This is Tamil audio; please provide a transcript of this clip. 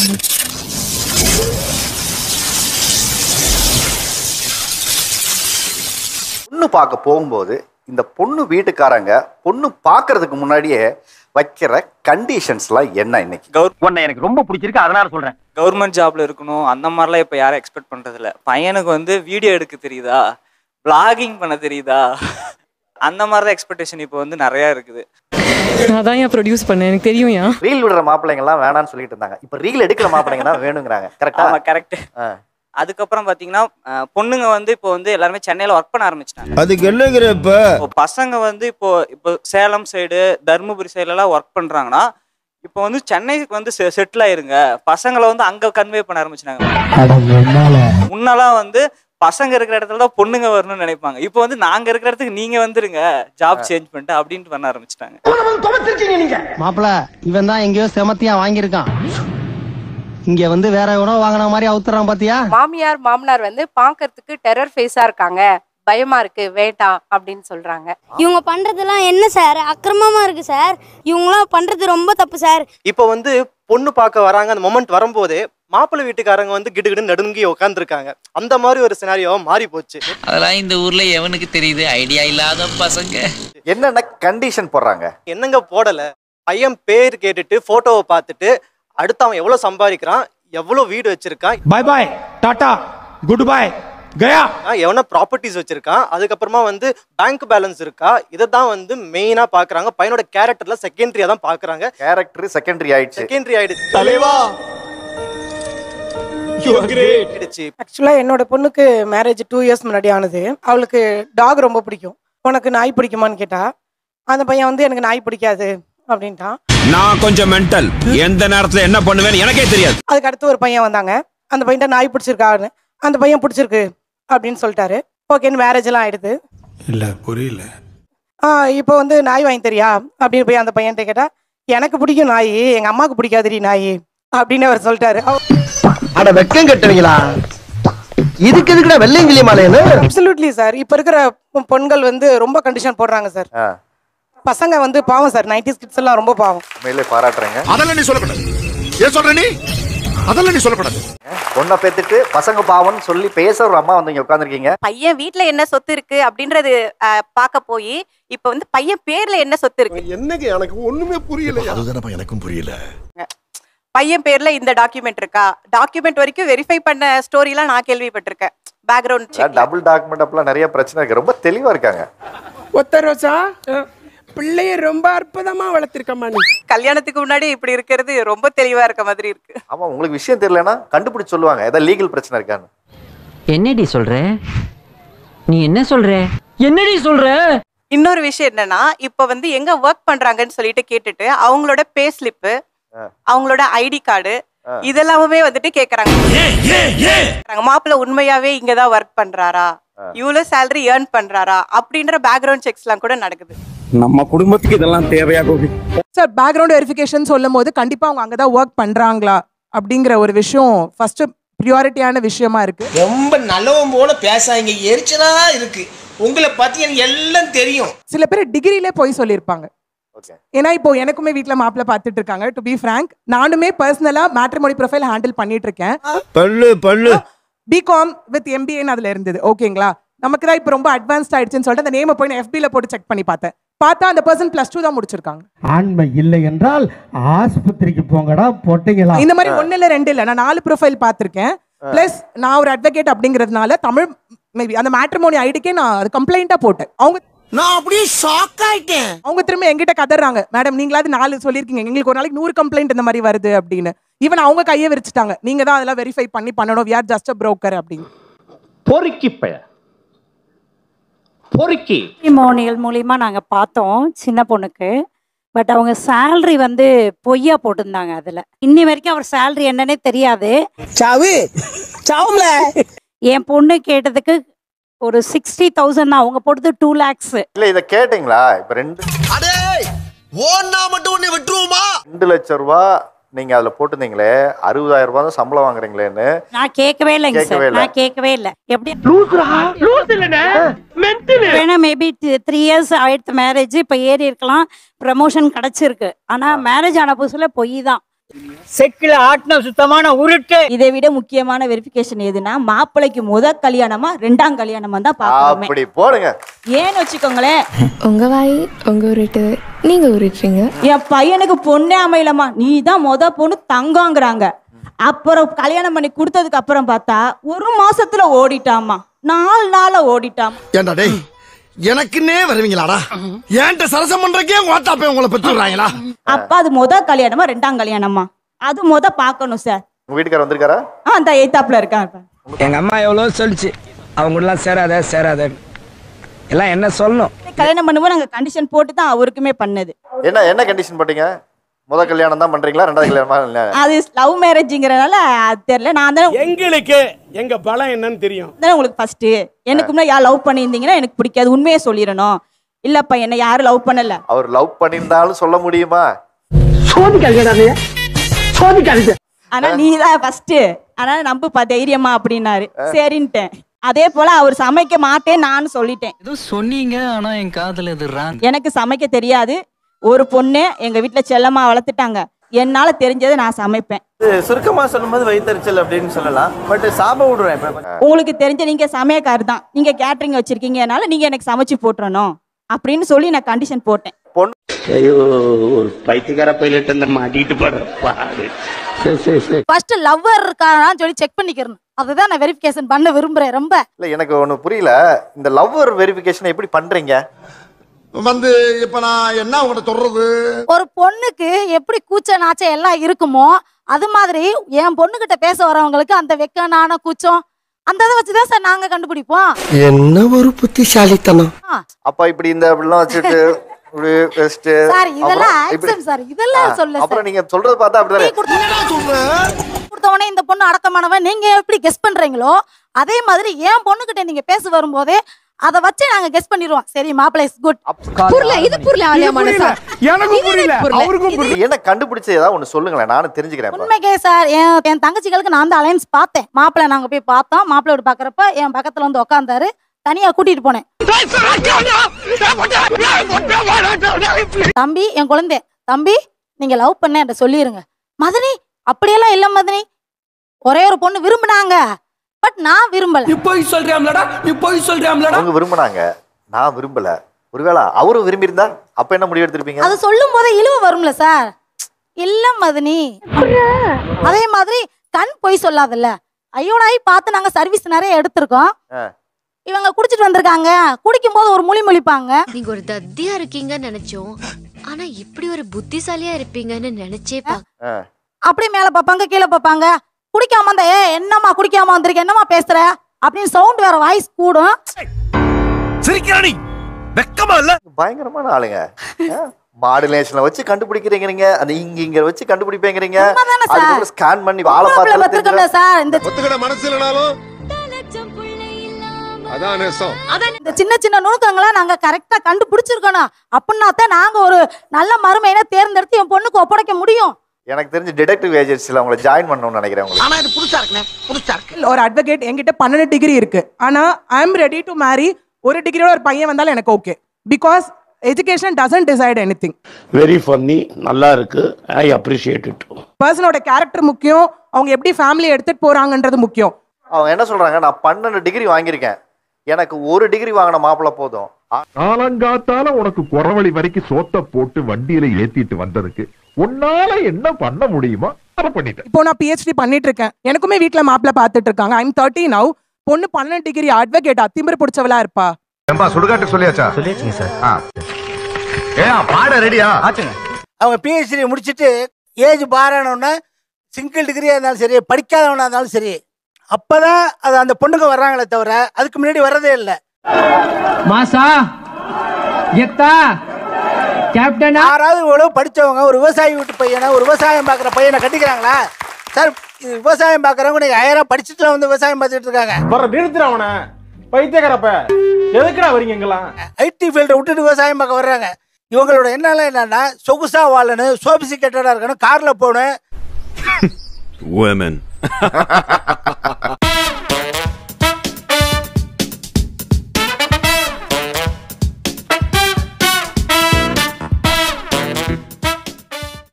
பொண்ணு பார்க்க போகும்போது இந்த பொண்ணு வீட்டுக்காரங்க பொண்ணு பார்க்கறதுக்கு முன்னாடியே வைக்கிற கண்டிஷன்ஸ்லாம் என்ன இன்னைக்கு கவர் உன்னை எனக்கு ரொம்ப பிடிச்சிருக்கு அதனால சொல்றேன் கவர்மெண்ட் ஜாப்ல இருக்கணும் அந்த மாதிரிலாம் இப்போ யாரும் எக்ஸ்பெக்ட் பண்றது இல்ல பையனுக்கு வந்து வீடியோ எடுக்க தெரியுதா vlogging பண்ண தெரியுதா அந்த மாதிரி தான் எக்ஸ்பெக்டேஷன் இப்போ வந்து நிறைய இருக்குது நான் தான் ஏன் ப்ரொடியூஸ் பண்ணேன் எனக்கு தெரியும் ஏன் ரீல் விடுற மாப்பிள்ளைங்க எல்லாம் வேணாம்னு சொல்லிட்டு இருந்தாங்க இப்ப ரீல் எடுக்கிற மாப்பிள்ளைங்க தான் வேணுங்கிறாங்க கரெக்டா ஆமா கரெக்ட் அதுக்கப்புறம் பாத்தீங்கன்னா அஹ், பொண்ணுங்க வந்து இப்போ வந்து எல்லாருமே சென்னையில ஒர்க் பண்ண ஆரம்பிச்சிட்டாங்க அதுக்கு என்னங்கிற இப்ப இப்போ பசங்க வந்து இப்போ இப்போ சேலம் சைடு தருமபுரி சைடுலலாம் ஒர்க் பண்றாங்கன்னா இப்போ வந்து சென்னைக்கு வந்து செட்டில் ஆயிருங்க பசங்களை வந்து அங்க கன்வே பண்ண ஆரம்பிச்சிட்டாங்க முன்னெல்லாம் வந்து பசங்க இருக்கிற இடத்துல தான் பொண்ணுங்க வரணும்னு நினைப்பாங்க இப்போ வந்து நாங்க இருக்கிற இடத்துக்கு நீங்க வந்துருங்க ஜாப் சேஞ்ச் பண்ணிட்டு அப்படின்ட்டு பண்ண ஆரம்பிச்சிட்டாங்க மாப்பிள இவன் தான் எங்கேயோ செமத்தியா வாங்கியிருக்கான் இங்க வந்து வேற எவனோ வாங்கின மாதிரி அவுத்துறான் பாத்தியா மாமியார் மாமனார் வந்து பாக்குறதுக்கு டெரர் ஃபேஸா இருக்காங்க பயமா இருக்கு வேண்டாம் அப்படின்னு சொல்றாங்க இவங்க பண்றதெல்லாம் என்ன சார் அக்கிரமமா இருக்கு சார் இவங்களாம் பண்றது ரொம்ப தப்பு சார் இப்போ வந்து பொண்ணு பார்க்க வராங்க அந்த மொமெண்ட் வரும்போதே மாப்பிள்ளை வீட்டுக்காரங்க வந்து கிடுகிடு நடுங்கி உட்காந்துருக்காங்க அந்த மாதிரி ஒரு சினாரியோ மாறி போச்சு அதெல்லாம் இந்த ஊர்ல எவனுக்கு தெரியுது ஐடியா இல்லாத பசங்க என்னென்ன கண்டிஷன் போடுறாங்க என்னங்க போடல பையன் பேர் கேட்டுட்டு போட்டோவை பார்த்துட்டு அடுத்து அவன் எவ்வளவு சம்பாதிக்கிறான் எவ்வளவு வீடு வச்சிருக்கான் bye bye tata good bye கயா எவனா ப்ராப்பர்ட்டிஸ் வச்சிருக்கான் அதுக்கப்புறமா வந்து பேங்க் பேலன்ஸ் இருக்கா இதை தான் வந்து மெயினா பாக்குறாங்க பையனோட கேரக்டர்ல செகண்டரியா தான் பாக்குறாங்க கேரக்டர் செகண்டரி ஆயிடுச்சு செகண்டரி ஆயிடுச்சு தலைவா ஆயிடுச்சு ஆக்சுவலாக என்னோட பொண்ணுக்கு மேரேஜ் டூ இயர்ஸ் முன்னாடி ஆனது அவளுக்கு டாக் ரொம்ப பிடிக்கும் உனக்கு நாய் பிடிக்குமான்னு கேட்டா அந்த பையன் வந்து எனக்கு நாய் பிடிக்காது அப்படின்ட்டான் நான் கொஞ்சம் மென்டல் எந்த நேரத்துல என்ன பண்ணுவேன்னு எனக்கே தெரியாது அதுக்கு அடுத்து ஒரு பையன் வந்தாங்க அந்த பையன்ட்ட நாய் பிடிச்சிருக்கான்னு அந்த பையன் பிடிச்சிருக்கு அப்படின்னு சொல்லிட்டாரு ஓகேன்னு மேரேஜ் எல்லாம் ஆயிடுது இல்ல புரியல ஆ இப்போ வந்து நாய் வாங்கி தரியா அப்படின்னு போய் அந்த பையன்ட்ட கேட்டா எனக்கு பிடிக்கும் நாய் எங்க அம்மாவுக்கு பிடிக்காதுடி நாய் அப்படின்னு அவர் சொல்லிட்டாரு அட வெக்கம் கட்டுவீங்களா இதுக்கு எதுக்குடா வெள்ளையங்கிலி மாலையன்னு அப்சல்யூட்லி சார் இப்போ இருக்கிற பொ- பெண்கள் வந்து ரொம்ப கண்டிஷன் போடுறாங்க சார் ஆ, பசங்க வந்து பாவம் சார் நைன்டி கிட்ஸ் எல்லாம் ரொம்ப பாவம் உண்மையிலே பாராட்டுறேங்க அதெல்லாம் நீ சொல்லக்கூடாது ஏன் சொல்ற நீ அதெல்லாம் நீ சொல்லக்கூடாது பொண்ணை பெத்துட்டு பசங்க பாவம்னு சொல்லி பேச ஒரு அம்மா வந்து இங்க உட்காந்துருக்கீங்க பையன் வீட்ல என்ன சொத்து இருக்கு அப்படின்றது அஹ், பார்க்க போய் இப்ப வந்து பையன் பேர்ல என்ன சொத்து இருக்கு என்னங்க எனக்கு ஒண்ணுமே புரியல அதுதானப்பா எனக்கும் புரியல பையன் பேர்ல இந்த டாக்குமெண்ட் இருக்கா டாக்குமெண்ட் வரைக்கும் வெரிஃபை பண்ண ஸ்டோரிலாம் நான் கேள்விப்பட்டிருக்கேன் பேக்ரவுண்ட் செக் டபுள் டாக்குமெண்ட் அப்பெல்லாம் நிறைய பிரச்சனை இருக்கு ரொம்ப தெளிவா இருக்காங்க ஒத்த ரோசா பிள்ளைய ரொம்ப அற்புதமா வளர்த்திருக்கம்மா நீ கல்யாணத்துக்கு முன்னாடி இப்படி இருக்கிறது ரொம்ப தெளிவா இருக்க மாதிரி இருக்கு ஆமா உங்களுக்கு விஷயம் தெரியலன்னா கண்டுபிடிச்சு சொல்லுவாங்க ஏதாவது லீகல் பிரச்சனை இருக்கான்னு என்னடி சொல்ற நீ என்ன சொல்ற என்னடி சொல்ற இன்னொரு விஷயம் என்னன்னா இப்ப வந்து எங்க ஒர்க் பண்றாங்கன்னு சொல்லிட்டு கேட்டுட்டு அவங்களோட பே ஸ்லிப்பு அவங்களோட ஐடி கார்டு இதெல்லாமே வந்துட்டு கேக்குறாங்க மாப்பிள்ள உண்மையாவே இங்கதான் ஒர்க் பண்றாரா இவ்வளவு சேலரி ஏர்ன் பண்றாரா அப்படின்ற பேக்ரவுண்ட் செக்ஸ் எல்லாம் கூட நடக்குது நம்ம குடும்பத்துக்கு இதெல்லாம் தேவையா கோபி சார் பேக்ரவுண்ட் வெரிஃபிகேஷன் சொல்லும் போது கண்டிப்பா அவங்க அங்கதான் ஒர்க் பண்றாங்களா அப்படிங்கிற ஒரு விஷயம் ஃபர்ஸ்ட் ப்ரியாரிட்டியான விஷயமா இருக்கு ரொம்ப நல்லவன் போல பேசாங்க எரிச்சலா இருக்கு உங்களை பத்தி எனக்கு எல்லாம் தெரியும் சில பேர் டிகிரிலே போய் சொல்லியிருப்பாங்க ஓகே ஏன்னா இப்போ எனக்குமே வீட்ல மாப்பிள்ள பார்த்துட்டு இருக்காங்க டு பி frank நானுமே பர்சனலா மேட்ரிமோனி ப்ரொஃபைல் ஹேண்டில் பண்ணிட்டு இருக்கேன் பல்லு பல்லு பிகாம் வித் எம்பிஏன்னு அதுல இருந்தது ஓகேங்களா நமக்கு தான் இப்போ ரொம்ப அட்வான்ஸ்ட் ஆயிடுச்சுன்னு சொல்லிட்டு அந்த நேமை போய் நான் FB ல போட்டு செக் பண்ணி பார்த்தேன் பார்த்தா அந்த பர்சன் பிளஸ் டூ தான் முடிச்சிருக்காங்க ஆண்மை இல்லை என்றால் ஆஸ்பத்திரிக்கு போங்கடா பொட்டைங்களா இந்த மாதிரி ஒண்ணு இல்ல ரெண்டு இல்ல நான் நாலு ப்ரொஃபைல் பார்த்திருக்கேன் பிளஸ் நான் ஒரு அட்வொகேட் அப்படிங்கிறதுனால தமிழ் மேபி அந்த மேட்ரிமோனி ஐடிக்கே நான் அது கம்ப்ளைண்டா போட்டேன் அவங்க நான் அப்படியே ஷாக் ஆயிட்டேன் அவங்க திரும்ப எங்கிட்ட கதறாங்க மேடம் நீங்களாவது நாலு சொல்லியிருக்கீங்க எங்களுக்கு ஒரு நாளைக்கு நூறு கம்ப்ளைண்ட் இந்த மாதிரி வருது அப்படின்னு ஈவன் அவங்க கையை விரிச்சிட்டாங்க நீங்க தான் அதெல்லாம் வெரிஃபை பண்ணி பண்ணணும் we are just a broker அப்படின்னு பொறுக்கி பய பொறுக்கி மோனியல் மூலியமா நாங்க பார்த்தோம் சின்ன பொண்ணுக்கு பட் அவங்க salary வந்து பொய்யா போட்டிருந்தாங்க அதுல இன்னி வரைக்கும் அவர் salary என்னன்னே தெரியாது சாவு சாவும்ல என் பொண்ணு கேட்டதுக்கு ஒரு சிக்ஸ்டி தௌசண்ட் தான் அவங்க போட்டது டூ லேக்ஸ் இல்ல இத கேட்டீங்களா இப்ப ரெண்டு அடே ஓன்னா மட்டும் உன்னை விட்டுருவோமா ரெண்டு லட்சம் ரூபா நீங்க அதுல போட்டிருந்தீங்களே அறுபதாயிரம் ரூபாய் தான் சம்பளம் வாங்குறீங்களேன்னு நான் கேட்கவே இல்லைங்க கேட்கவே சார் இல்ல. நான் கேட்கவே இல்லை எப்படி லூஸ் இல்லனே மென்டல் வேணா மேபி த்ரீ இயர்ஸ் ஆயிடுத்து மேரேஜ் இப்போ ஏறி இருக்கலாம் ப்ரமோஷன் கிடைச்சிருக்கு ஆனா மேரேஜ் ஆன புதுசுல பொய் தான் செக்கில் ஆட்டின சுத்தமான உருட்டு இதை விட முக்கியமான வெரிஃபிகேஷன் எதுனா மாப்பிள்ளைக்கு முத கல்யாணமா ரெண்டாம் கல்யாணமா தான் பார்க்கணுமே அப்படி போடுங்க ஏன்னு வச்சுக்கோங்களேன் உங்க வாய் உங்க உருட்டு நீங்க உருட்டுறீங்க என் பையனுக்கு பொண்ணே அமையலம்மா நீ தான் முத பொண்ணு தங்கங்கிறாங்க அப்புறம் கல்யாணம் பண்ணி கொடுத்ததுக்கு அப்புறம் பார்த்தா ஒரு மாசத்துல ஓடிட்டாமா நாலு நாள ஓடிட்டாம் ஏண்டா டேய் எனக்குன்னே வருவீங்களாடா ஏன்ட்ட சரசம் பண்றக்கே ஓட்டாப்பே உங்களை பெற்றுறாங்களா அப்ப அது முத கல்யாணமா ரெண்டாம் கல்யாணமா அது முத பார்க்கணும் சார் உங்க வீட்டுக்காரர் வந்திருக்காரா ஆ அந்த எய்தாப்புல இருக்காங்க எங்க அம்மா எவ்வளோ சொல்லிச்சு அவங்க கூடலாம் சேராத சேராத எல்லாம் என்ன சொல்லணும் கல்யாணம் பண்ணும்போது நாங்க கண்டிஷன் போட்டு தான் அவருக்குமே பண்ணது என்ன என்ன கண்டிஷன் போட்டீங்க முத கல்யாணம் தான் பண்றீங்களா ரெண்டாவது கல்யாணமா இல்ல அது லவ் மேரேஜ்ங்கிறனால அது தெரியல நான் தான் எங்களுக்கு எங்க பலம் என்னன்னு தெரியும் தான் உங்களுக்கு ஃபர்ஸ்ட் எனக்கு முன்னாடி யார் லவ் பண்ணியிருந்தீங்கன்னா எனக்கு பிடிக்காது உண்மையை சொல்லிடணும் இல்லப்பா என்ன யாரும் லவ் பண்ணல அவர் லவ் பண்ணியிருந்தாலும் சொல்ல முடியுமா சோதிக்காதீங்க சோதிக்காதீங்க ஆனா நீ தான் ஃபர்ஸ்ட் அதனால நம்புப்பா தைரியமா அப்படின்னாரு சரின்ட்டேன் அதே போல அவர் சமைக்க மாட்டேன் நான் சொல்லிட்டேன் ஏதோ சொன்னீங்க ஆனா என் காதுல இது ராங் எனக்கு சமைக்க தெரியாது ஒரு பொண்ணு எங்க வீட்ல செல்லமா வளர்த்துட்டாங்க என்னால தெரிஞ்சதை நான் சமைப்பேன் சுருக்கமா சொல்லும்போது வயிற்றுச்சல் அப்படின்னு சொல்லலாம் பட் சாப விடுறேன் இப்ப. உங்களுக்கு தெரிஞ்ச நீங்க சமையக்காரர் தான் நீங்க கேட்டரிங் வச்சிருக்கீங்கனால நீங்க எனக்கு சமைச்சு போட்டுறணும் அப்படின்னு சொல்லி நான் கண்டிஷன் போட்டேன் ஐயோ ஒரு பைத்தியக்கார பைலட் அந்த மாட்டிட்டு போற பாடு சரி சரி சரி ஃபர்ஸ்ட் லவ்வர் இருக்காரான்னு சொல்லி செக் பண்ணிக்கிறணும் அதுதான் நான் வெரிஃபிகேஷன் பண்ண விரும்புறேன் ரொம்ப இல்ல எனக்கு ஒண்ணு புரியல இந்த லவ்வர் வெரிஃபிகேஷன் எப்படி பண்றீங்க வந்து இப்ப நான் என்ன உங்கள்ட்ட சொல்றது ஒரு பொண்ணுக்கு எப்படி கூச்ச நாச்சம் எல்லாம் இருக்குமோ அது மாதிரி என் பொண்ணுகிட்ட பேச வரவங்களுக்கு அந்த வெக்க நாண கூச்சம் அந்த இதை வச்சுதான் சார் நாங்க கண்டுபிடிப்போம் என்ன ஒரு புத்திசாலித்தனம் அப்ப இப்படி இந்த அப்படிலாம் வச்சுட்டு இப்படி வச்சுட்டு சார் இதெல்லாம் அப்புறம் இப்படி- ஆக்சன் சார் இதெல்லாம் ஆ, சொல்ல அப்புறம் நீங்க சொல்றது பார்த்தா அப்படிதானே கொடுத்த உடனே இந்த பொண்ணு அடக்கமானவன் நீங்க எப்படி கெஸ் பண்றீங்களோ அதே மாதிரி என் பொண்ணுகிட்ட நீங்க பேச வரும்போதே அதை வச்சு நாங்க கெஸ் பண்ணிடுவோம் சரி மாப்பிள்ளை இஸ் குட் புரியல இது புரியல ஆலியா மனசா எனக்கும் புரியல அவருக்கும் புரியல என்ன கண்டுபிடிச்ச ஏதாவது ஒண்ணு சொல்லுங்களேன் நானும் தெரிஞ்சுக்கிறேன் இப்ப. உண்மைக்கே சார் என் என் தங்கச்சிகளுக்கு நான் தான் அலையன்ஸ் பார்த்தேன் மாப்பிள்ளை நாங்க போய் பார்த்தோம் மாப்பிள்ளையோட பாக்குறப்ப என் பக்கத்துல வந்து உட்காந்தாரு தனியா கூட்டிட்டு போனேன் தம்பி என் குழந்தை தம்பி நீங்க லவ் பண்ண என்கிட்ட சொல்லிருங்க மதனி அப்படியெல்லாம் இல்ல மதனி ஒரே ஒரு பொண்ணு விரும்பினாங்க பட் நான் விரும்பல நீ போய் சொல்றியாம்லடா நீ போய் சொல்றியாம்லடா அவங்க விரும்பினாங்க நான் விரும்பல ஒருவேளை அவரும் விரும்பி இருந்தா அப்ப என்ன முடிவு எடுத்திருப்பீங்க அது சொல்லும் போதே இழுவ வரும்ல சார் இல்ல மதனி அதே மாதிரி கண் பொய் சொல்லாதல்ல ஐயோடாய் பார்த்து நாங்க சர்வீஸ் நிறைய எடுத்திருக்கோம் ஆ. இவங்க குடிச்சிட்டு வந்திருக்காங்க குடிக்கும் போது ஒரு மொழி மொழிப்பாங்க நீங்க ஒரு தத்தியா இருக்கீங்கன்னு நினைச்சோம் ஆனா இப்படி ஒரு புத்திசாலியா இருப்பீங்கன்னு நினைச்சே பா ஆ. அப்படியே மேல பார்ப்பாங்க கீழே பார்ப்பாங்க குடிக்காம வந்தா ஏ என்னம்மா குடிக்காம வந்திருக்க என்னம்மா பேசுற அப்படின்னு சவுண்ட் வேற வாய்ஸ் கூடும் சிரிக்கிறானி வெக்கமா இல்ல பயங்கரமான ஆளுங்க மாடுலேஷன்ல வச்சு கண்டுபிடிக்கிறீங்க அந்த இங்க இங்க வச்சு கண்டுபிடிப்பேங்கிறீங்க உண்மைதானே சார்? அதுக்கப்புறம் ஸ்கேன் பண்ணி ஆளை மாப்பிள்ளை பார்த்து பத்திரிக்கல சார் இந்த ஒத்துக்கிட மனசு இல்லைனாலும் அதான் நேசம் இந்த சின்ன சின்ன நுணுக்கங்களை நாங்க கரெக்டா கண்டுபிடிச்சிருக்கணும் அப்படின்னா தான் நாங்க ஒரு நல்ல மருமையினை தேர்ந்தெடுத்து என் பொண்ணுக்கு ஒப்படைக்க முடியும் எனக்கு தெரிஞ்சு டிடெக்டிவ் ஏஜென்சில உங்களை ஜாயின் பண்ணணும்னு நினைக்கிறேன் உங்களுக்கு ஆனா இது புதுசா இருக்குண்ணே புதுசா இருக்கு ஒரு அட்வொகேட் என்கிட்ட பன்னெண்டு டிகிரி இருக்கு ஆனா I am ready to marry ஒரு டிகிரியோட ஒரு பையன் வந்தாலும் எனக்கு okay because education doesn't decide anything very funny நல்லா இருக்கு ஐ அப்ரிஷியேட் இட் பர்சனோட கேரக்டர் முக்கியம் அவங்க எப்படி ஃபேமிலி எடுத்துட்டு போறாங்கன்றது முக்கியம் அவங்க என்ன சொல்றாங்க நான் பன்னெண்டு டிகிரி வாங்கியிருக்கேன் எனக்கு ஒரு டிகிரி வாங்கின மாப்பிள்ளை போதும் காலங்காத்தால உனக்கு குறவழி வரைக்கும் சோத்த போட்டு வண்டியில ஏத்திட்டு வந்ததுக்கு உன்னால என்ன பண்ண முடியுமோ அதை பண்ணிட்டேன் இப்போ நான் பிஹெச்டி பண்ணிட்டு இருக்கேன் எனக்குமே வீட்ல மாப்பிள்ள பார்த்துட்டு இருக்காங்க ஐம் தேர்ட்டி நவ் பொண்ணு பன்னெண்டு டிகிரி அட்வொகேட்டா திமிரு பிடிச்சவளா இருப்பா ஏம்பா சுடுகாட்டு சொல்லியாச்சா சொல்லியாச்சுங்க சார் ஏன் பாட ரெடியா ஆச்சுங்க அவங்க பிஹெச்டி முடிச்சுட்டு ஏஜ் பாரானோன்னா சிங்கிள் டிகிரியாக இருந்தாலும் சரி படிக்காதவனா இருந்தாலும் சரி அப்பதான் அது அந்த பொண்ணுங்க வர்றாங்களே தவிர அதுக்கு முன்னாடி வர்றதே இல்லை மாசா எத்தா கேப்டன் யாராவது இவ்வளவு படிச்சவங்க ஒரு விவசாயி வீட்டு பையனை ஒரு விவசாயம் பார்க்குற பையனை கட்டிக்கிறாங்களா சார் இது விவசாயம் பார்க்குறவங்க நீங்க ஆயிரம் படிச்சுட்டு வந்து விவசாயம் பார்த்துட்டு இருக்காங்க வர நிறுத்துற அவனை பைத்தியக்காரப்ப எதுக்குடா வரீங்க இங்கெல்லாம் ஐடி ஃபீல்டை விட்டுட்டு விவசாயம் பார்க்க வர்றாங்க இவங்களோட எண்ணெல்லாம் என்னன்னா சொகுசா வாழணும் சோபிசிகேட்டடா இருக்கணும் கார்ல போகணும் women